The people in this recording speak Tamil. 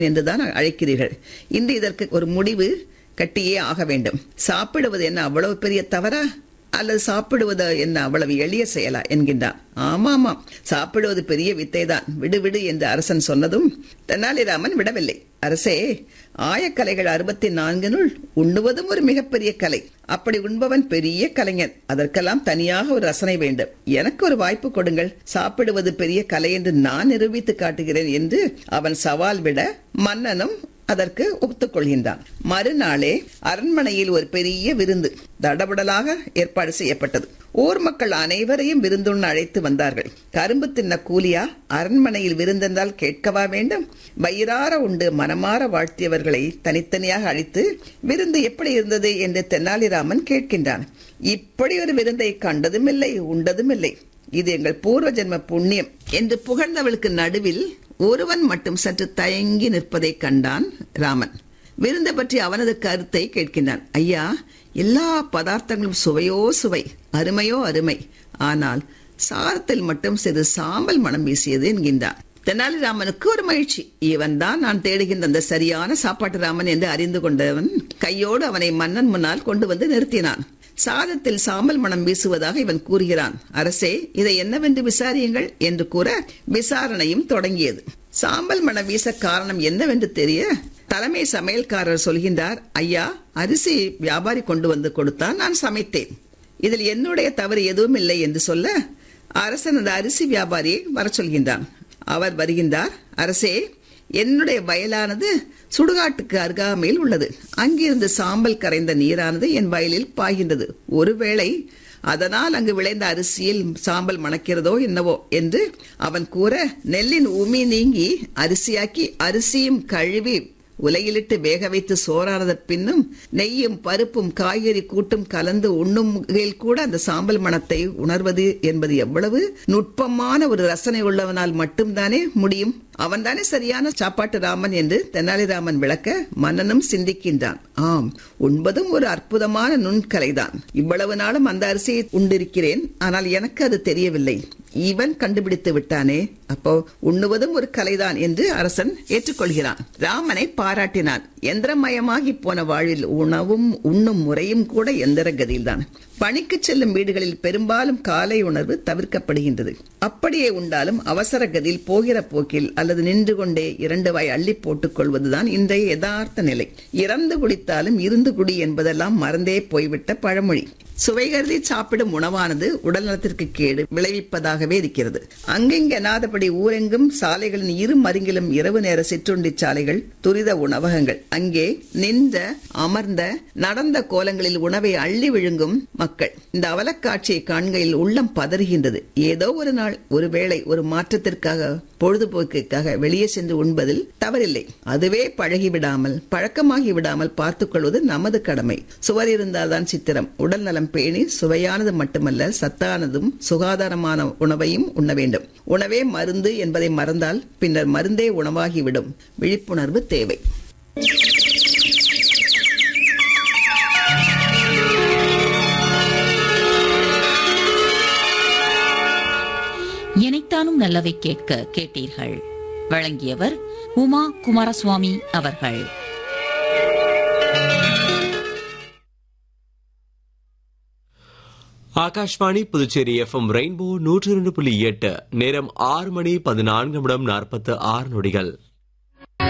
என்றுதான் அழைக்கிறீர்கள் இன்று இதற்கு ஒரு முடிவு கட்டியே ஆக வேண்டும் சாப்பிடுவது என்ன அவ்வளவு பெரிய தவறா அல்லது சாப்பிடுவது என்ன அவ்வளவு எளிய செயலா என்கின்றான் ஆமாமாம் சாப்பிடுவது பெரிய வித்தைதான் விடு விடு என்று அரசன் சொன்னதும் தெனாலிராமன் விடவில்லை அரசே ஆயக்கலைகள் அறுபத்தி நான்கினுள் உண்ணுவதும் ஒரு மிகப்பெரிய கலை அப்படி உண்பவன் பெரிய கலைஞன் அதற்கெல்லாம் தனியாக ஒரு ரசனை வேண்டும் எனக்கு ஒரு வாய்ப்பு கொடுங்கள் சாப்பிடுவது பெரிய கலை என்று நான் நிரூபித்து காட்டுகிறேன் என்று அவன் சவால் விட மன்னனும் அதற்கு ஒத்துக்கொள்கின்றான் மறுநாளே அரண்மனையில் ஒரு பெரிய விருந்து தடபுடலாக ஏற்பாடு செய்யப்பட்டது ஊர் மக்கள் அனைவரையும் விருந்துண்ண அழைத்து வந்தார்கள் கரும்பு தின்ன கூலியா அரண்மனையில் விருந்தென்றால் கேட்கவா வேண்டும் வயிறார உண்டு மனமாற வாழ்த்தியவர்களை தனித்தனியாக அழைத்து விருந்து எப்படி இருந்தது என்று தென்னாலிராமன் கேட்கின்றான் இப்படி ஒரு விருந்தை கண்டதும் இல்லை உண்டதும் இல்லை இது எங்கள் பூர்வ ஜென்ம புண்ணியம் என்று புகழ்ந்தவளுக்கு நடுவில் ஒருவன் மட்டும் சற்று தயங்கி நிற்பதை கண்டான் ராமன் விருந்தை பற்றி அவனது கருத்தை கேட்கின்றான் ஐயா எல்லா பதார்த்தங்களும் சுவையோ சுவை அருமையோ அருமை ஆனால் சாரத்தில் மட்டும் சிறு சாம்பல் மனம் வீசியது என்கின்றான் தெனாலிராமனுக்கு ஒரு மகிழ்ச்சி இவன் தான் நான் தேடுகின்ற அந்த சரியான சாப்பாட்டு ராமன் என்று அறிந்து கொண்டவன் கையோடு அவனை மன்னன் முன்னால் கொண்டு வந்து நிறுத்தினான் சாதத்தில் சாம்பல் மனம் வீசுவதாக இவன் கூறுகிறான் அரசே இதை என்னவென்று விசாரியுங்கள் என்று கூற விசாரணையும் தொடங்கியது சாம்பல் மனம் வீச காரணம் என்னவென்று தெரிய தலைமை சமையல்காரர் சொல்கின்றார் ஐயா அரிசி வியாபாரி கொண்டு வந்து கொடுத்தான் நான் சமைத்தேன் இதில் என்னுடைய தவறு எதுவும் இல்லை என்று சொல்ல அரசன் அந்த அரிசி வியாபாரியை வர சொல்கின்றான் அவர் வருகின்றார் அரசே என்னுடைய வயலானது சுடுகாட்டுக்கு அருகாமையில் உள்ளது அங்கிருந்து சாம்பல் கரைந்த நீரானது என் வயலில் பாய்கின்றது ஒருவேளை அதனால் அங்கு விளைந்த அரிசியில் சாம்பல் மணக்கிறதோ என்னவோ என்று அவன் கூற நெல்லின் உமி நீங்கி அரிசியாக்கி அரிசியும் கழுவி உலையிலிட்டு வேக வைத்து சோறானத பின்னும் நெய்யும் பருப்பும் காய்கறி கூட்டும் கலந்து உண்ணும் கூட அந்த சாம்பல் மணத்தை உணர்வது என்பது எவ்வளவு நுட்பமான ஒரு ரசனை உள்ளவனால் மட்டும்தானே முடியும் அவன்தானே சரியான சாப்பாட்டு ராமன் என்று தெனாலிராமன் விளக்க மன்னனும் சிந்திக்கின்றான் ஆம் உண்பதும் ஒரு அற்புதமான நுண்கலைதான் இவ்வளவு நாளும் அந்த அரிசியை உண்டிருக்கிறேன் ஆனால் எனக்கு அது தெரியவில்லை இவன் கண்டுபிடித்து விட்டானே அப்போ உண்ணுவதும் ஒரு கலைதான் என்று அரசன் ஏற்றுக்கொள்கிறான் ராமனை பாராட்டினான் எந்திரமயமாகி போன வாழ்வில் உணவும் உண்ணும் முறையும் கூட எந்திர கதியில்தான் பணிக்கு செல்லும் வீடுகளில் பெரும்பாலும் காலை உணர்வு தவிர்க்கப்படுகின்றது அப்படியே உண்டாலும் அவசர கதியில் போகிற போக்கில் அல்லது நின்று கொண்டே இரண்டு வாய் அள்ளி போட்டுக் கொள்வதுதான் இன்றைய யதார்த்த நிலை இறந்து குடித்தாலும் இருந்து குடி என்பதெல்லாம் மறந்தே போய்விட்ட பழமொழி சுவை கருதி சாப்பிடும் உணவானது உடல் நலத்திற்கு கேடு விளைவிப்பதாகவே இருக்கிறது அங்கெங்கெனாதபடி ஊரெங்கும் சாலைகளின் இரு மருங்கிலும் இரவு நேர சிற்றுண்டி சாலைகள் துரித உணவகங்கள் அங்கே நின்ற அமர்ந்த நடந்த கோலங்களில் உணவை அள்ளி விழுங்கும் மக்கள் இந்த அவலக்காட்சியை காண்கையில் உள்ளம் பதறுகின்றது ஏதோ ஒரு நாள் ஒருவேளை ஒரு மாற்றத்திற்காக பொழுதுபோக்குக்காக வெளியே சென்று உண்பதில் தவறில்லை அதுவே பழகிவிடாமல் பழக்கமாகி விடாமல் பார்த்துக் கொள்வது நமது கடமை சுவர் இருந்தால்தான் சித்திரம் உடல் நலம் பேணி சுவையானது மட்டுமல்ல சத்தானதும் சுகாதாரமான உணவையும் உண்ண வேண்டும் உணவே மருந்து என்பதை மறந்தால் பின்னர் மருந்தே உணவாகிவிடும் விழிப்புணர்வு தேவை இணைத்தானும் நல்லவை கேட்க கேட்டீர்கள் வழங்கியவர் உமா குமாரசுவாமி அவர்கள் ஆகாஷ்வாணி புதுச்சேரி எஃப்எம் ரெயின்போ நூற்றி இரண்டு புள்ளி எட்டு நேரம் ஆறு மணி பதினான்கு நிமிடம் நாற்பத்து ஆறு நொடிகள்